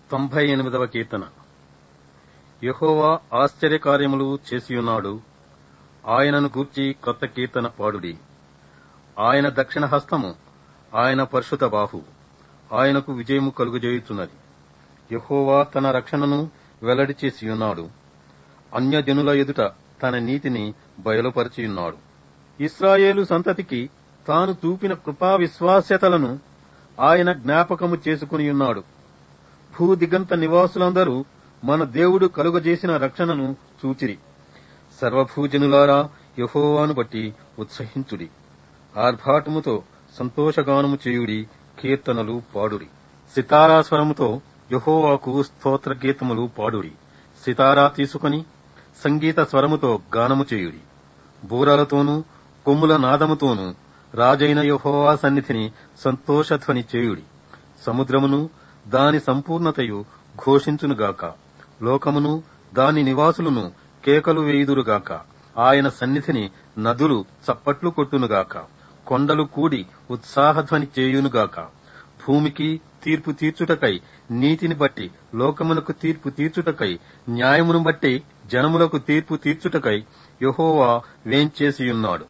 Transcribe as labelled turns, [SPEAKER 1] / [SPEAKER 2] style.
[SPEAKER 1] తొంభై ఎనిమిదవ కీర్తన యెహోవా ఆశ్చర్యకార్యములు చేసియున్నాడు ఆయనను గూర్చి కొత్త కీర్తన పాడుడి ఆయన దక్షిణ హస్తము ఆయన పరిశుద్ధ బాహు ఆయనకు విజయము కలుగజేయుచున్నది యెహోవా తన రక్షణను వెల్లడి చేసియున్నాడు అన్యజనుల ఎదుట తన నీతిని బయలుపరచియున్నాడు ఇస్రాయేలు సంతతికి తాను చూపిన కృపా విశ్వాస్యతలను ఆయన జ్ఞాపకము చేసుకునియున్నాడు భూదిగంత నివాసులందరూ మన దేవుడు కలుగజేసిన రక్షణను చూచిరి సర్వభూజనులారా యహోవాను బట్టి ఉత్సహించుడి ఆర్భాటముతో సంతోషగానము చేయుడి కీర్తనలు పాడుడి సితారా స్వరముతో యహోవాకు స్తోత్ర గీతములు పాడుడి సితారా తీసుకుని సంగీత స్వరముతో గానము చేయుడి బూరలతోనూ కొమ్ముల నాదముతోనూ రాజైన యహోవా సన్నిధిని సంతోషధ్వని చేయుడి సముద్రమును దాని సంపూర్ణతయు ఘోషించునుగాక లోకమును దాని నివాసులను కేకలు వేయుదురుగాక ఆయన సన్నిధిని నదులు చప్పట్లు కొట్టునుగాక కొండలు కూడి ఉత్సాహధ్వని చేయునుగాక భూమికి తీర్పు తీర్చుటకై నీతిని బట్టి లోకమునకు తీర్పు తీర్చుటకై న్యాయమును బట్టి జనములకు తీర్పు తీర్చుటకై యహోవా వేంచేసియున్నాడు